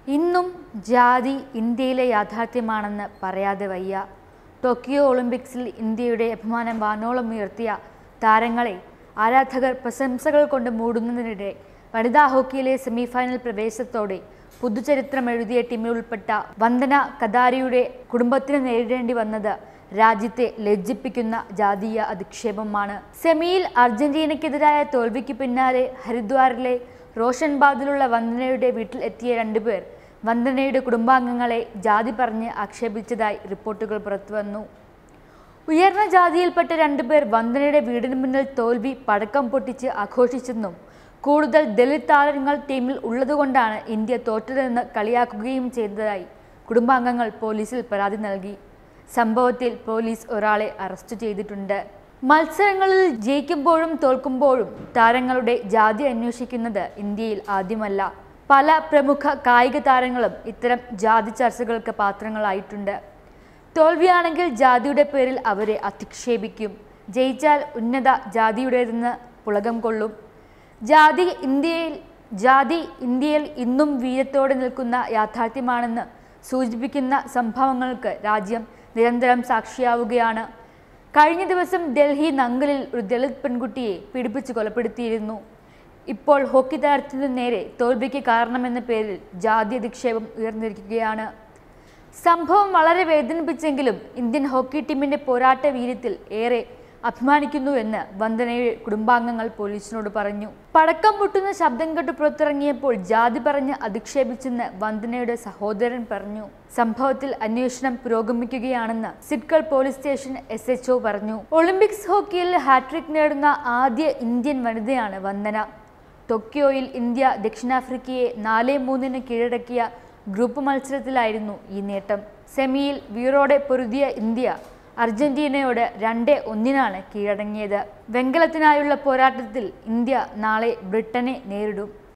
ഇന്നും ജാതി ഇന്ത്യയിലെ യാഥാർത്ഥ്യമാണെന്ന് പറയാതെ വയ്യ ടോക്കിയോ ഒളിമ്പിക്സിൽ ഇന്ത്യയുടെ അഭിമാനം വാനോളം ഉയർത്തിയ താരങ്ങളെ ആരാധകർ പ്രശംസകൾ കൊണ്ട് മൂടുന്നതിനിടെ വനിതാ ഹോക്കിയിലെ സെമിഫൈനൽ പ്രവേശത്തോടെ പുതുചരിത്രം എഴുതിയ ടീമിൽ ഉൾപ്പെട്ട വന്ദന കദാരിയുടെ കുടുംബത്തിന് നേരിടേണ്ടി വന്നത് രാജ്യത്തെ ലജ്ജിപ്പിക്കുന്ന ജാതീയ അധിക്ഷേപമാണ് സെമിയിൽ അർജന്റീനയ്ക്കെതിരായ തോൽവിക്ക് പിന്നാലെ ഹരിദ്വാറിലെ റോഷൻബാദിലുള്ള വന്ദനയുടെ വീട്ടിൽ എത്തിയ രണ്ടുപേർ വന്ദനയുടെ കുടുംബാംഗങ്ങളെ ജാതി പറഞ്ഞ് ആക്ഷേപിച്ചതായി റിപ്പോർട്ടുകൾ പുറത്തുവന്നു ഉയർന്ന ജാതിയിൽപ്പെട്ട രണ്ടുപേർ വന്ദനയുടെ വീടിന് മുന്നിൽ തോൽവി പടക്കം പൊട്ടിച്ച് ആഘോഷിച്ചെന്നും കൂടുതൽ ദലിത് താരങ്ങൾ ടീമിൽ ഉള്ളതുകൊണ്ടാണ് ഇന്ത്യ തോറ്റതെന്ന് കളിയാക്കുകയും ചെയ്തതായി കുടുംബാംഗങ്ങൾ പോലീസിൽ പരാതി നൽകി സംഭവത്തിൽ പോലീസ് ഒരാളെ അറസ്റ്റ് ചെയ്തിട്ടുണ്ട് മത്സരങ്ങളിൽ ജയിക്കുമ്പോഴും തോൽക്കുമ്പോഴും താരങ്ങളുടെ ജാതി അന്വേഷിക്കുന്നത് ഇന്ത്യയിൽ ആദ്യമല്ല പല പ്രമുഖ കായിക താരങ്ങളും ഇത്തരം ജാതി ചർച്ചകൾക്ക് പാത്രങ്ങളായിട്ടുണ്ട് തോൽവിയാണെങ്കിൽ ജാതിയുടെ പേരിൽ അവരെ അധിക്ഷേപിക്കും ജയിച്ചാൽ ഉന്നത ജാതിയുടേതെന്ന് പുളകം കൊള്ളും ജാതി ഇന്ത്യയിൽ ജാതി ഇന്ത്യയിൽ ഇന്നും വീരത്തോടെ നിൽക്കുന്ന യാഥാർത്ഥ്യമാണെന്ന് സൂചിപ്പിക്കുന്ന സംഭവങ്ങൾക്ക് രാജ്യം നിരന്തരം സാക്ഷിയാവുകയാണ് കഴിഞ്ഞ ദിവസം ഡൽഹി നങ്കലിൽ ഒരു ദളിത് പെൺകുട്ടിയെ പീഡിപ്പിച്ച് കൊലപ്പെടുത്തിയിരുന്നു ഇപ്പോൾ ഹോക്കി താരത്തിനു നേരെ തോൽവിക്ക് കാരണമെന്ന പേരിൽ ജാതി അധിക്ഷേപം ഉയർന്നിരിക്കുകയാണ് സംഭവം വളരെ വേദനിപ്പിച്ചെങ്കിലും ഇന്ത്യൻ ഹോക്കി ടീമിന്റെ പോരാട്ട വീര്യത്തിൽ ഏറെ അഭിമാനിക്കുന്നുവെന്ന് വന്ദനയുടെ കുടുംബാംഗങ്ങൾ പോലീസിനോട് പറഞ്ഞു പടക്കം പൊട്ടുന്ന ശബ്ദം കേട്ട് പുറത്തിറങ്ങിയപ്പോൾ ജാതി പറഞ്ഞ് അധിക്ഷേപിച്ചെന്ന് വന്ദനയുടെ സഹോദരൻ പറഞ്ഞു സംഭവത്തിൽ അന്വേഷണം പുരോഗമിക്കുകയാണെന്ന് സിഡ്കൾ പോലീസ് സ്റ്റേഷൻ എസ് എച്ച്ഒ പറഞ്ഞു ഒളിമ്പിക്സ് ഹോക്കിയിൽ ഹാട്രിക് നേടുന്ന ആദ്യ ഇന്ത്യൻ വനിതയാണ് വന്ദന ടോക്കിയോയിൽ ഇന്ത്യ ദക്ഷിണാഫ്രിക്കയെ നാല് മൂന്നിന് കീഴടക്കിയ ഗ്രൂപ്പ് മത്സരത്തിലായിരുന്നു ഈ നേട്ടം സെമിയിൽ വീറോടെ പൊരുതിയ ഇന്ത്യ അർജന്റീനയോട് രണ്ട് ഒന്നിനാണ് കീഴടങ്ങിയത് വെങ്കലത്തിനായുള്ള പോരാട്ടത്തിൽ ഇന്ത്യ നാളെ ബ്രിട്ടനെ നേരിടും